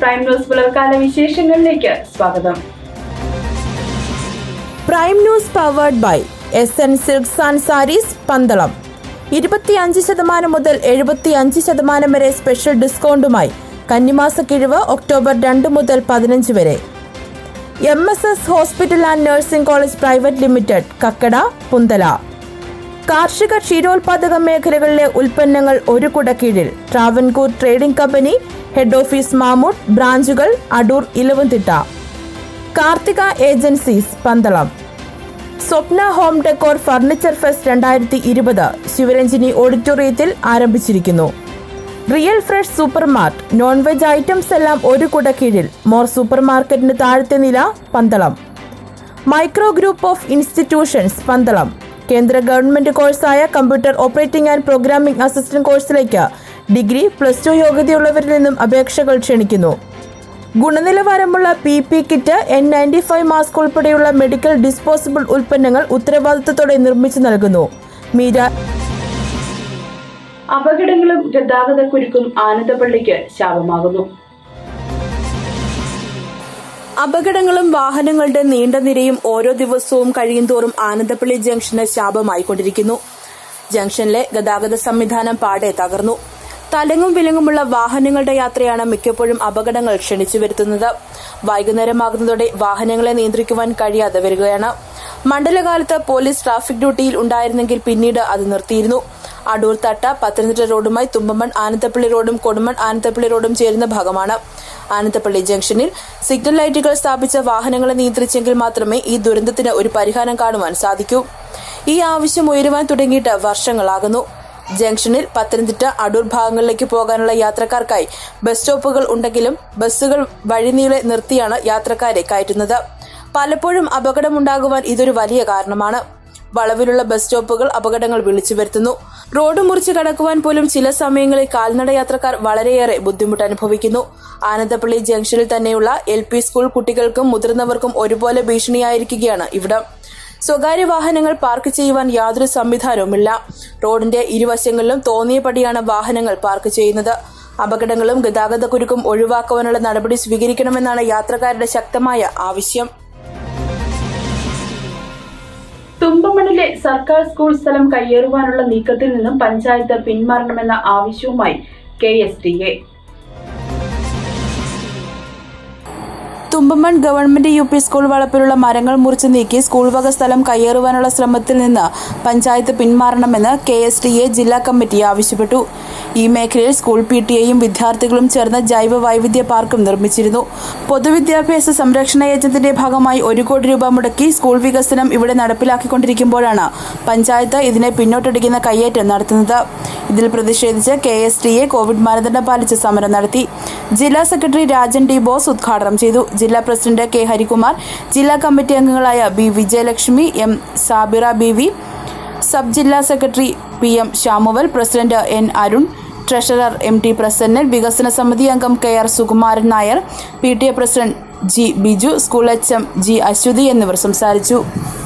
prime news പുലർക്കാല വിശേഷങ്ങളിലേക്ക് സ്വാഗതം prime news powered by S N silks and sarees Pandalam ഇരുപത്തിയഞ്ച് ശതമാനം മുതൽ എഴുപത്തിയഞ്ച് ശതമാനം വരെ സ്പെഷ്യൽ ഡിസ്കൗണ്ടുമായി കന്നിമാസ കിഴിവ് ഒക്ടോബർ രണ്ട് മുതൽ പതിനഞ്ച് വരെ M S S hospital and nursing college private limited Kakkada Punthala കാർഷിക ക്ഷീരോത്പാദക മേഖലകളിലെ ഉൽപ്പന്നങ്ങൾ ഒരു കുടക്കീഴിൽ Travancore trading company head office Mamoodu ബ്രാഞ്ചുകൾ Adoor Elavumthitta Karthika agencies Pandalam Swapna home decor furniture fest രണ്ടായിരത്തി ഇരുപത് ശിവരഞ്ജിനി ഓഡിറ്റോറിയത്തിൽ ആരംഭിച്ചിരിക്കുന്നു real fresh super mart non veg items എല്ലാം ഒരു കുട കീഴിൽ മോർ സൂപ്പർ മാർക്കറ്റിന് താഴത്തെ നില Pandalam micro group of institutions Pandalam കേന്ദ്ര ഗവൺമെന്റ് കോഴ്സായ computer operating and programming assistant കോഴ്സിലേക്ക് ഡിഗ്രി പ്ലസ് ടു യോഗ്യതയുള്ളവരിൽ നിന്നും അപേക്ഷകൾ ക്ഷണിക്കുന്നു ഗുണനിലവാരമുള്ള P P kit N ninety five mask ഉൾപ്പെടെയുള്ള മെഡിക്കൽ ഡിസ്പോസിബിൾ ഉൽപ്പന്നങ്ങൾ ഉത്തരവാദിത്തത്തോടെ നിർമ്മിച്ചു നൽകുന്നു മീര അപകടങ്ങളും ഗതാഗതക്കുരുക്കും ആനന്ദപ്പള്ളിക്ക് ശാപമാകുന്നു അപകടങ്ങളും വാഹനങ്ങളുടെ നീണ്ട നിരയും ഓരോ ദിവസവും കഴിയുന്തോറും ആനന്ദപ്പള്ളി ജംഗ്ഷന് ശാപമായിക്കൊണ്ടിരിക്കുന്നു ജംഗ്ഷനിലെ ഗതാഗത സംവിധാനം പാടെ തകർന്നു തലങ്ങും വിലങ്ങുമുള്ള വാഹനങ്ങളുടെ യാത്രയാണ് മിക്കപ്പോഴും അപകടങ്ങൾ ക്ഷണിച്ചു വരുത്തുന്നത് വൈകുന്നേരമാകുന്നതോടെ വാഹനങ്ങളെ നിയന്ത്രിക്കുവാൻ കഴിയാതെ വരികയാണ് മണ്ഡലകാലത്ത് പോലീസ് ട്രാഫിക് ഡ്യൂട്ടിയിൽ ഉണ്ടായിരുന്നെങ്കിൽ പിന്നീട് അത് നിർത്തിയിരുന്നു അടൂർ തട്ട പത്തനംതിട്ട റോഡുമായി തുമ്പമൺ ആനത്തപ്പള്ളി റോഡും കൊടുമൺ ആനത്തപ്പള്ളി റോഡും ചേരുന്ന ഭാഗമാണ് ആനത്തപ്പള്ളി ജംഗ്ഷനിൽ സിഗ്നൽ ലൈറ്റുകൾ സ്ഥാപിച്ച വാഹനങ്ങളെ നിയന്ത്രിച്ചെങ്കിൽ മാത്രമേ ഈ ദുരന്തത്തിന് ഒരു പരിഹാരം കാണുവാൻ സാധിക്കൂ ഈ ആവശ്യം ഉയരുവാൻ തുടങ്ങിയിട്ട് വർഷങ്ങളാകുന്നു ജംഗ്ഷനിൽ പത്തനംതിട്ട അടൂർ ഭാഗങ്ങളിലേക്ക് പോകാനുള്ള യാത്രക്കാർക്കായി ബസ് സ്റ്റോപ്പുകൾ ഉണ്ടെങ്കിലും ബസ്സുകൾ വഴിനീളെ നിർത്തിയാണ് യാത്രക്കാരെ കയറ്റുന്നത് പലപ്പോഴും അപകടമുണ്ടാകുവാൻ ഇതൊരു വലിയ കാരണമാണ് വളവിലുള്ള ബസ് സ്റ്റോപ്പുകൾ അപകടങ്ങൾ വിളിച്ചു വരുത്തുന്നു റോഡ് മുറിച്ച് കടക്കുവാൻ പോലും ചില സമയങ്ങളിൽ കാൽനട യാത്രക്കാർ വളരെയേറെ ബുദ്ധിമുട്ട് അനുഭവിക്കുന്നു ആനന്ദപ്പള്ളി ജംഗ്ഷനിൽ തന്നെയുള്ള എൽ പി സ്കൂൾ കുട്ടികൾക്കും മുതിർന്നവർക്കും ഒരുപോലെ ഭീഷണിയായിരിക്കുകയാണ് ഇവിടം സ്വകാര്യ വാഹനങ്ങൾ പാർക്ക് ചെയ്യുവാൻ യാതൊരു സംവിധാനവുമില്ല റോഡിന്റെ ഇരുവശങ്ങളിലും തോന്നിയപടിയാണ് വാഹനങ്ങൾ പാർക്ക് ചെയ്യുന്നത് അപകടങ്ങളും ഗതാഗതക്കുരുക്കും ഒഴിവാക്കുവാനുള്ള നടപടി സ്വീകരിക്കണമെന്നാണ് യാത്രക്കാരുടെ ശക്തമായ ആവശ്യം തുമ്പമണിലെ സർക്കാർ സ്കൂൾ സ്ഥലം കയ്യേറുവാനുള്ള നീക്കത്തിൽ നിന്നും പഞ്ചായത്ത് പിന്മാറണമെന്ന ആവശ്യവുമായി K S T A Thumpamon government U P school വളപ്പിലുള്ള മരങ്ങൾ മുറിച്ചു നീക്കി സ്കൂൾ വക സ്ഥലം കയ്യേറുവാനുള്ള ശ്രമത്തിൽ നിന്ന് പഞ്ചായത്ത് പിന്മാറണമെന്ന് കെ എസ് ടി എ ജില്ലാ കമ്മിറ്റി ആവശ്യപ്പെട്ടു ഈ മേഖലയിൽ സ്കൂൾ പി ടി എയും വിദ്യാർത്ഥികളും ചേർന്ന് ജൈവ വൈവിധ്യ പാർക്കും നിർമ്മിച്ചിരുന്നു പൊതുവിദ്യാഭ്യാസ സംരക്ഷണ ഏജന്റിന്റെ ഭാഗമായി ഒരു കോടി രൂപ മുടക്കി സ്കൂൾ വികസനം ഇവിടെ നടപ്പിലാക്കിക്കൊണ്ടിരിക്കുമ്പോഴാണ് പഞ്ചായത്ത് ഇതിനെ പിന്നോട്ടടിക്കുന്ന കയ്യേറ്റം നടത്തുന്നത് ഇതിൽ പ്രതിഷേധിച്ച് K S T A Covid മാനദണ്ഡം പാലിച്ച് സമരം നടത്തി ജില്ലാ സെക്രട്ടറി രാജൻ ഡി ബോസ് ഉദ്ഘാടനം ചെയ്തു ജില്ലാ പ്രസിഡന്റ് കെ ഹരികുമാർ ജില്ലാ കമ്മിറ്റി അംഗങ്ങളായ B Vijayalakshmi M Sabira B V sub ജില്ലാ secretary P M Samuel president N Arun treasurer M T Prasannan വികസന സമിതി അംഗം K R Sukumaran Nair P T A president G Biju school H M G Aswathy എന്നിവർ സംസാരിച്ചു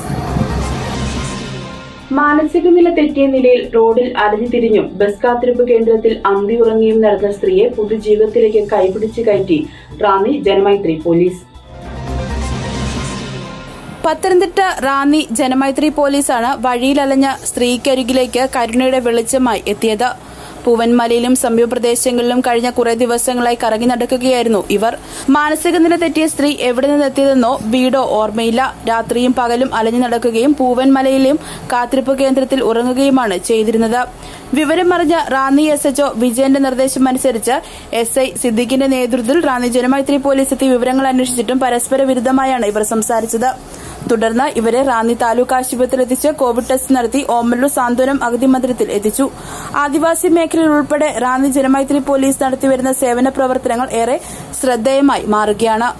മാനസിക നില തെറ്റിയ നിലയിൽ റോഡിൽ അലഞ്ഞു തിരിഞ്ഞും ബസ് കാത്തിരിപ്പ് കേന്ദ്രത്തിൽ അന്തിയുറങ്ങിയും നടന്ന സ്ത്രീയെ പൊതുജീവിതത്തിലേക്ക് കൈപിടിച്ച് കയറ്റി റാന്നി ജനമൈത്രി പോലീസ് പത്തനംതിട്ട റാന്നി ജനമൈത്രി പോലീസാണ് വഴിയിലലഞ്ഞ സ്ത്രീക്കരികിലേക്ക് കരുണയുടെ വെളിച്ചമായി എത്തിയത് പൂവൻമലയിലും സമീപ പ്രദേശങ്ങളിലും കഴിഞ്ഞ കുറെ ദിവസങ്ങളായി കറങ്ങി നടക്കുകയായിരുന്നു ഇവർ മാനസിക നില തെറ്റിയ സ്ത്രീ എവിടെ നിന്നെത്തിയതെന്നോ വീടോ ഓർമ്മയില്ല രാത്രിയും പകലും അലഞ്ഞു നടക്കുകയും പൂവൻമലയിലും കാത്തിരിപ്പ് കേന്ദ്രത്തിൽ ഉറങ്ങുകയുമാണ് ചെയ്തിരുന്നത് വിവരമറിഞ്ഞ റാന്നി എസ് എച്ച്ഒ വിജയന്റെ നിർദ്ദേശമനുസരിച്ച് എസ് ഐ സിദ്ദിഖിന്റെ നേതൃത്വത്തിൽ റാന്നി ജനമൈത്രി പോലീസ് എത്തി വിവരങ്ങൾ അന്വേഷിച്ചിട്ടും പരസ്പര വിരുദ്ധമായാണ് ഇവർ സംസാരിച്ചത് തുടർന്ന് ഇവരെ റാന്നി താലൂക്ക് ആശുപത്രിയിൽ എത്തിച്ച് കോവിഡ് ടെസ്റ്റ് നടത്തി ഓമല്ലൂർ സാന്ത്വനം അഗതി മന്ദിരത്തിൽ എത്തിച്ചു ആദിവാസി മേഖലയിൽ ഉൾപ്പെടെ റാന്നി ജനമൈത്രി പോലീസ് നടത്തിവരുന്ന സേവന പ്രവർത്തനങ്ങൾ ഏറെ ശ്രദ്ധേയമായി മാറുകയാണ്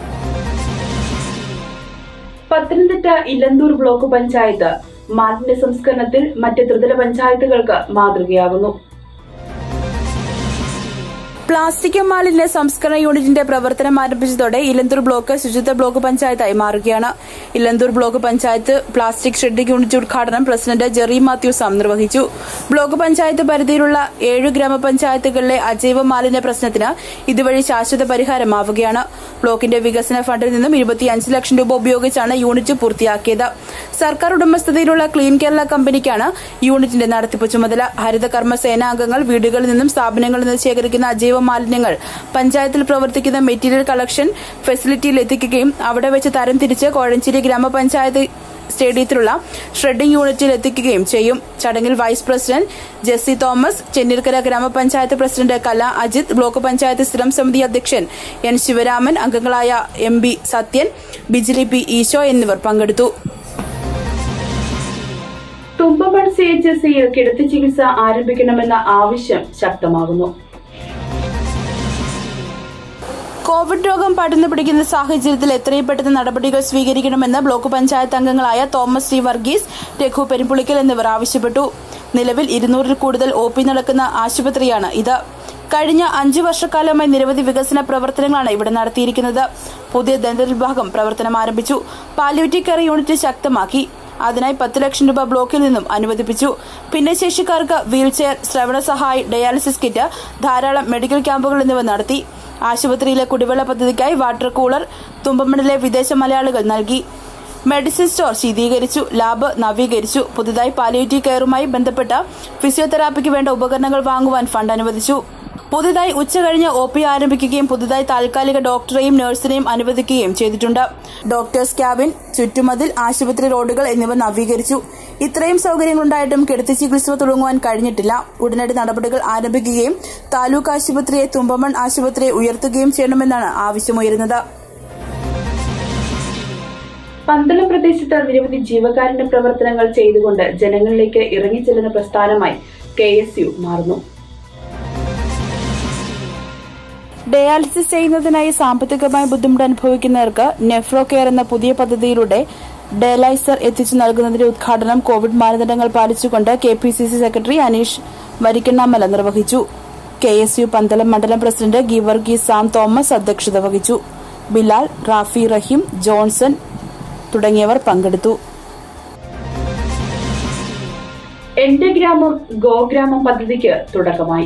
പത്തനംതിട്ട ഇലന്തൂർ ബ്ലോക്ക് പഞ്ചായത്ത് മാലിന്യ സംസ്കരണത്തിൽ മറ്റ് ത്രിതല പഞ്ചായത്തുകൾക്ക് മാതൃകയാകുന്നു പ്ലാസ്റ്റിക് മാലിന്യ സംസ്കരണ യൂണിറ്റിന്റെ പ്രവർത്തനം ആരംഭിച്ചതോടെ ഇലന്തൂർ ബ്ലോക്ക് ശുചിത്വ ബ്ലോക്ക് പഞ്ചായത്തായി മാറുകയാണ് Elanthoor block panchayat plastic shredding unit ഉദ്ഘാടനം പ്രസിഡന്റ് ജെറി മാത്യു സാം നിർവഹിച്ചു ബ്ലോക്ക് പഞ്ചായത്ത് പരിധിയിലുള്ള ഏഴ് ഗ്രാമപഞ്ചായത്തുകളിലെ അജൈവ മാലിന്യ പ്രശ്നത്തിന് ഇതുവഴി ശാശ്വത പരിഹാരമാവുകയാണ് ബ്ലോക്കിന്റെ വികസന ഫണ്ടിൽ നിന്നും ഇരുപത്തിയഞ്ച് ലക്ഷം രൂപ ഉപയോഗിച്ചാണ് യൂണിറ്റ് പൂർത്തിയാക്കിയത് സർക്കാർ ഉടമസ്ഥതയിലുള്ള ക്ലീൻ കേരള കമ്പനിക്കാണ് യൂണിറ്റിന്റെ നടത്തിപ്പ് ചുമതല ഹരിതകർമ്മ സേനാംഗങ്ങൾ വീടുകളിൽ നിന്നും സ്ഥാപനങ്ങളിൽ നിന്നും ശേഖരിക്കുന്ന അജൈവ മാലിന്യങ്ങൾ പഞ്ചായത്തിൽ പ്രവർത്തിക്കുന്ന മെറ്റീരിയൽ കളക്ഷൻ ഫെസിലിറ്റിയിൽ എത്തിക്കുകയും അവിടെ വെച്ച് തരംതിരിച്ച് കോഴഞ്ചേരി ഗ്രാമപഞ്ചായത്ത് സ്റ്റേഡിയത്തിലുള്ള ഷ്രെഡിംഗ് യൂണിറ്റിൽ എത്തിക്കുകയും ചെയ്യും ചടങ്ങിൽ vice president Jessy Thomas Chenneerkara ഗ്രാമപഞ്ചായത്ത് പ്രസിഡന്റ് കല അജിത് ബ്ലോക്ക് പഞ്ചായത്ത് സ്ഥിരം സമിതി അധ്യക്ഷൻ എൻ ശിവരാമൻ അംഗങ്ങളായ M B Sathyan Bijili P Eesho എന്നിവർ പങ്കെടുത്തു തുമ്പമൺ സി എച്ച് എസ് സിയിൽ കിടത്തി ചികിത്സ ആരംഭിക്കണമെന്ന ആവശ്യം ശക്തമാകുന്നു കോവിഡ് രോഗം പടർന്നു പിടിക്കുന്ന സാഹചര്യത്തിൽ എത്രയും പെട്ടെന്ന് നടപടികൾ സ്വീകരിക്കണമെന്ന് ബ്ലോക്ക് പഞ്ചായത്ത് അംഗങ്ങളായ തോമസ് ടി വർഗീസ് രഘു പെരുമ്പുളിക്കൽ എന്നിവർ ആവശ്യപ്പെട്ടു നിലവിൽ ഇരുന്നൂറിൽ കൂടുതൽ ഒ പി നടക്കുന്ന ആശുപത്രിയാണ് ഇത് കഴിഞ്ഞ അഞ്ചു വർഷക്കാലമായി നിരവധി വികസന പ്രവർത്തനങ്ങളാണ് ഇവിടെ നടത്തിയിരിക്കുന്നത് പുതിയ ദന്ത വിഭാഗം പ്രവർത്തനം ആരംഭിച്ചു പാലിയേറ്റീവ് കെയർ യൂണിറ്റ് ശക്തമാക്കി അതിനായി പത്ത് ലക്ഷം രൂപ ബ്ലോക്കിൽ നിന്നും അനുവദിപ്പിച്ചു ഭിന്നശേഷിക്കാർക്ക് വീൽചെയർ ശ്രവണ സഹായി ഡയാലിസിസ് കിറ്റ് ധാരാളം മെഡിക്കൽ ക്യാമ്പുകൾ എന്നിവ നടത്തി ആശുപത്രിയിലെ കുടിവെള്ള പദ്ധതിക്കായി വാട്ടർ കൂളർ തുമ്പമണ്ണിലെ വിദേശ മലയാളികൾ നൽകി മെഡിസിൻ സ്റ്റോർ ശീതീകരിച്ചു ലാബ് നവീകരിച്ചു പുതുതായി പാലിയേറ്റീവ് കെയറുമായി ബന്ധപ്പെട്ട ഫിസിയോതെറാപ്പിക്ക് വേണ്ട ഉപകരണങ്ങൾ വാങ്ങുവാൻ ഫണ്ട് അനുവദിച്ചു പുതുതായി ഉച്ചകഴിഞ്ഞ് ഒ പി ആരംഭിക്കുകയും പുതുതായി താൽക്കാലിക ഡോക്ടറെയും നഴ്സിനെയും അനുവദിക്കുകയും ചെയ്തിട്ടുണ്ട് ഡോക്ടേഴ്സ് ക്യാബിൻ ചുറ്റുമതിൽ ആശുപത്രി റോഡുകൾ എന്നിവ നവീകരിച്ചു ഇത്രയും സൗകര്യങ്ങളുണ്ടായിട്ടും കിടത്തി ചികിത്സ തുടങ്ങുവാൻ കഴിഞ്ഞിട്ടില്ല ഉടനടി നടപടികൾ ആരംഭിക്കുകയും താലൂക്ക് ആശുപത്രിയെ തുമ്പമൺ ആശുപത്രിയെ ഉയർത്തുകയും ചെയ്യണമെന്നാണ് ആവശ്യമുയരുന്നത് പന്തളം പ്രദേശത്ത് നിരവധി ജീവകാരുണ്യ പ്രവർത്തനങ്ങൾ ചെയ്തുകൊണ്ട് ജനങ്ങളിലേക്ക് ഇറങ്ങിച്ചെല്ലുന്ന പ്രസ്ഥാനമായി കെ എസ് യു മാറുന്നു ഡയാലിസിസ് ചെയ്യുന്നതിനായി സാമ്പത്തികമായി ബുദ്ധിമുട്ട് അനുഭവിക്കുന്നവർക്ക് നെഫ്രോ കെയർ എന്ന പുതിയ പദ്ധതിയിലൂടെ ഡയലൈസർ എത്തിച്ചു നൽകുന്നതിന്റെ ഉദ്ഘാടനം കോവിഡ് മാനദണ്ഡങ്ങൾ പാലിച്ചുകൊണ്ട് K P C C secretary Aneesh Varikkannamala നിർവഹിച്ചു കെ എസ് യു പന്തളം മണ്ഡലം പ്രസിഡന്റ് ഗീവർഗി സാം തോമസ് അധ്യക്ഷത വഹിച്ചു ബിലാൽ റാഫി റഹീം ജോൺസൺ തുടങ്ങിയവർ പങ്കെടുത്തു എന്റെ ഗ്രാമം ഗോഗ്രാമം പദ്ധതിക്ക് തുടക്കമായി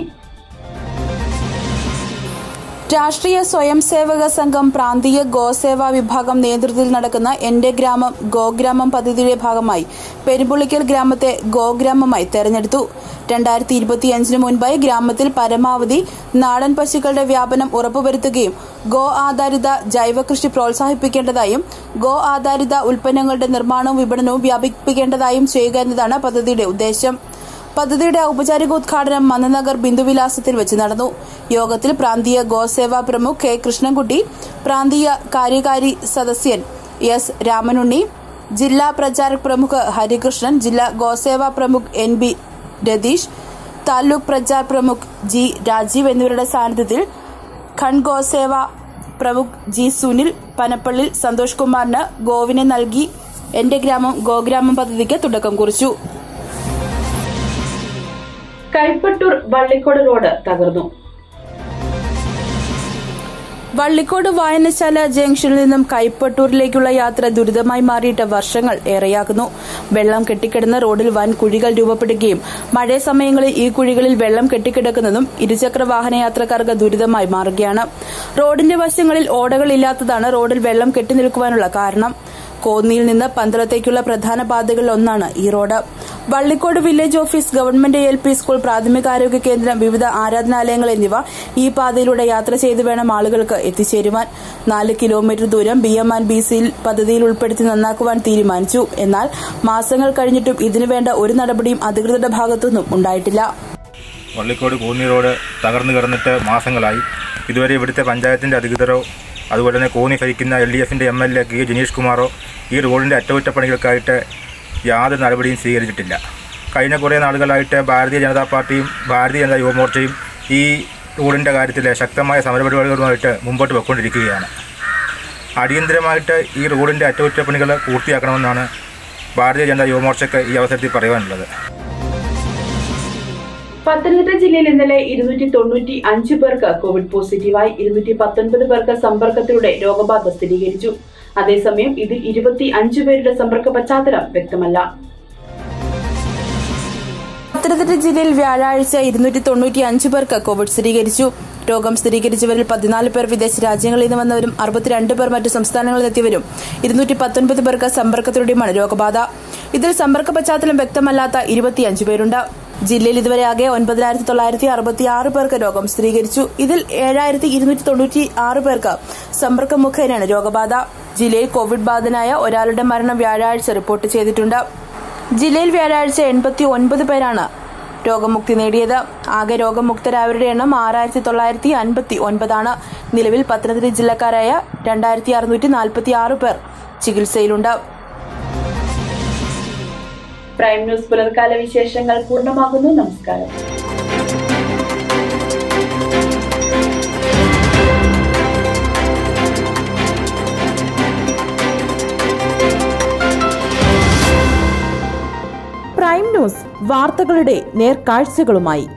രാഷ്ട്രീയ സ്വയം സേവക സംഘം പ്രാന്തീയ ഗോസേവാ വിഭാഗം നേതൃത്വത്തിൽ നടക്കുന്ന എന്റെ ഗ്രാമം ഗോഗ്രാമം പദ്ധതിയുടെ ഭാഗമായി പെരുമ്പുളിക്കൽ ഗ്രാമത്തെ ഗോഗ്രാമമായി തെരഞ്ഞെടുത്തു രണ്ടായിരത്തി ഇരുപത്തിയഞ്ചിന് മുൻപായി ഗ്രാമത്തിൽ പരമാവധി നാടൻ പശുക്കളുടെ വ്യാപനം ഉറപ്പുവരുത്തുകയും ഗോ ആധാരിത ജൈവ കൃഷി പ്രോത്സാഹിപ്പിക്കേണ്ടതായും ഗോ ആധാരിത ഉൽപ്പന്നങ്ങളുടെ നിർമ്മാണവും വിപണനവും വ്യാപിപ്പിക്കേണ്ടതായും ചെയ്യുക എന്നതാണ് പദ്ധതിയുടെ ഉദ്ദേശം പദ്ധതിയുടെ ഔപചാരിക ഉദ്ഘാടനം മന്നനഗർ ബിന്ദുവിലാസത്തിൽ വെച്ച് നടന്നു യോഗത്തിൽ പ്രാന്തീയ ഗോസേവാ പ്രമുഖ് കെ കൃഷ്ണൻകുട്ടി പ്രാന്തീയ കാര്യകാരി സദസ്യൻ എസ് രാമനുണ്ണി ജില്ലാ പ്രചാരക് പ്രമുഖ് ഹരികൃഷ്ണൻ ജില്ലാ ഗോസേവാ പ്രമുഖ് എൻ ബി രതീഷ് താലൂക്ക് പ്രചാർ പ്രമുഖ് ജി രാജീവ് എന്നിവരുടെ സാന്നിധ്യത്തിൽ ഖൺ ഗോസേവ പ്രമുഖ് ജി സുനിൽ പനപ്പള്ളിൽ സന്തോഷ് കുമാറിന് ഗോവിനെ നൽകി എന്റെ ഗ്രാമം ഗോഗ്രാമം പദ്ധതിക്ക് തുടക്കം കുറിച്ചു കൈപ്പട്ടൂർ വള്ളിക്കോട് റോഡ് തകർന്നു വള്ളിക്കോട് വായനശാല ജംഗ്ഷനിൽ നിന്നും കൈപ്പട്ടൂരിലേക്കുള്ള യാത്ര ദുരിതമായി മാറിയിട്ട് വർഷങ്ങൾ ഏറെയാകുന്നു വെള്ളം കെട്ടിക്കിടന്ന റോഡിൽ വൻ കുഴികൾ രൂപപ്പെടുകയും മഴ സമയങ്ങളിൽ ഈ കുഴികളിൽ വെള്ളം കെട്ടിക്കിടക്കുന്നതും ഇരുചക്ര വാഹന യാത്രക്കാർക്ക് ദുരിതമായി മാറുകയാണ് റോഡിന്റെ വശങ്ങളിൽ ഓടകളില്ലാത്തതാണ് റോഡിൽ വെള്ളം കെട്ടിനിൽക്കുവാനുള്ള കാരണം കോന്നിയിൽ നിന്ന് പന്തളത്തേക്കുള്ള പ്രധാന പാതകളിൽ ഒന്നാണ് ഈ road Vallikode village office government L P school പ്രാഥമികാരോഗ്യ കേന്ദ്രം വിവിധ ആരാധനാലയങ്ങൾ എന്നിവ ഈ പാതയിലൂടെ യാത്ര ചെയ്തു വേണം ആളുകൾക്ക് എത്തിച്ചേരുവാൻ നാല് കിലോമീറ്റർ ദൂരം ബി എം ആൻഡ് ബി സിയിൽ പദ്ധതിയിൽ ഉൾപ്പെടുത്തി നന്നാക്കുവാൻ തീരുമാനിച്ചു എന്നാൽ മാസങ്ങൾ കഴിഞ്ഞിട്ടും ഇതിനുവേണ്ട ഒരു നടപടിയും അധികൃതരുടെ ഭാഗത്തുനിന്നും ഉണ്ടായിട്ടില്ല വള്ളിക്കോട് കൂന്നി റോഡ് തകർന്നു കിടന്നിട്ട് മാസങ്ങളായി ഇതുവരെ ഇവിടുത്തെ പഞ്ചായത്തിൻ്റെ അധികൃതരോ അതുപോലെ തന്നെ കോന്നി ഭരിക്കുന്ന എൽ ഡി എഫിൻ്റെ M L A K Janeesh കുമാറോ ഈ റോഡിൻ്റെ അറ്റകുറ്റപ്പണികൾക്കായിട്ട് യാതൊരു നടപടിയും സ്വീകരിച്ചിട്ടില്ല കഴിഞ്ഞ കുറേ നാളുകളായിട്ട് ഭാരതീയ ജനതാ പാർട്ടിയും ഭാരതീയ ജനതാ യുവമോർച്ചയും ഈ റോഡിൻ്റെ കാര്യത്തിൽ ശക്തമായ സമരപരിപാടികളുമായിട്ട് മുമ്പോട്ട് വെക്കൊണ്ടിരിക്കുകയാണ് അടിയന്തരമായിട്ട് ഈ റോഡിൻ്റെ അറ്റകുറ്റപ്പണികൾ പൂർത്തിയാക്കണമെന്നാണ് ഭാരതീയ ജനതാ യുവമോർച്ചയ്ക്ക് ഈ അവസരത്തിൽ പറയുവാനുള്ളത് പത്തനംതിട്ട ജില്ലയിൽ ഇന്നലെ ഇരുന്നൂറ്റി തൊണ്ണൂറ്റി അഞ്ച് പേർക്ക് കോവിഡ് പോസിറ്റീവായി ഇരുന്നൂറ്റി പത്തൊൻപത് പേർക്ക് സമ്പർക്കത്തിലൂടെ രോഗബാധ സ്ഥിരീകരിച്ചു അതേസമയം ഇതിൽ ഇരുപത്തി അഞ്ച് പേരുടെ സമ്പർക്ക പശ്ചാത്തലം വ്യക്തമല്ല പത്തനംതിട്ട ജില്ലയിൽ വ്യാഴാഴ്ച ഇരുന്നൂറ്റി തൊണ്ണൂറ്റി അഞ്ച് പേർക്ക് കോവിഡ് സ്ഥിരീകരിച്ചു രോഗം സ്ഥിരീകരിച്ചവരിൽ പതിനാല് പേർ വിദേശ രാജ്യങ്ങളിൽ നിന്ന് വന്നവരും അറുപത്തിരണ്ട് പേർ മറ്റു സംസ്ഥാനങ്ങളിൽ എത്തിയവരും ഇരുന്നൂറ്റി പത്തൊൻപത് പേർക്ക് സമ്പർക്കത്തിലൂടെയുമാണ് രോഗബാധ ഇതിൽ സമ്പർക്ക പശ്ചാത്തലം വ്യക്തമല്ലാത്ത ഇരുപത്തിയഞ്ച് പേരുണ്ട് ജില്ലയിൽ ഇതുവരെ ആകെ ഒൻപതിനായിരത്തി തൊള്ളായിരത്തി അറുപത്തി ആറ് പേർക്ക് രോഗം സ്ഥിരീകരിച്ചു ഇതിൽ ഏഴായിരത്തി ഇരുന്നൂറ്റി തൊണ്ണൂറ്റി ആറ് പേർക്ക് സമ്പർക്കം മുഖേനയാണ് രോഗബാധ ജില്ലയിൽ കോവിഡ് ബാധിതനായ ഒരാളുടെ മരണം വ്യാഴാഴ്ച റിപ്പോർട്ട് ചെയ്തിട്ടുണ്ട് ജില്ലയിൽ വ്യാഴാഴ്ച എൺപത്തി ഒൻപത് പേരാണ് രോഗമുക്തി നേടിയത് ആകെ രോഗമുക്തരായവരുടെ എണ്ണം ആറായിരത്തി തൊള്ളായിരത്തി അൻപത്തി ഒൻപതാണ് നിലവിൽ പത്തനംതിട്ട ജില്ലക്കാരായ രണ്ടായിരത്തി അറുന്നൂറ്റി നാൽപ്പത്തി ആറ് പേർ ചികിത്സയിലുണ്ട് പ്രൈം ന്യൂസ് പുലർക്കാല വിശേഷങ്ങൾ പൂർണ്ണമാകുന്നു നമസ്കാരം പ്രൈം ന്യൂസ് വാർത്തകളുടെ നേർക്കാഴ്ചകളുമായി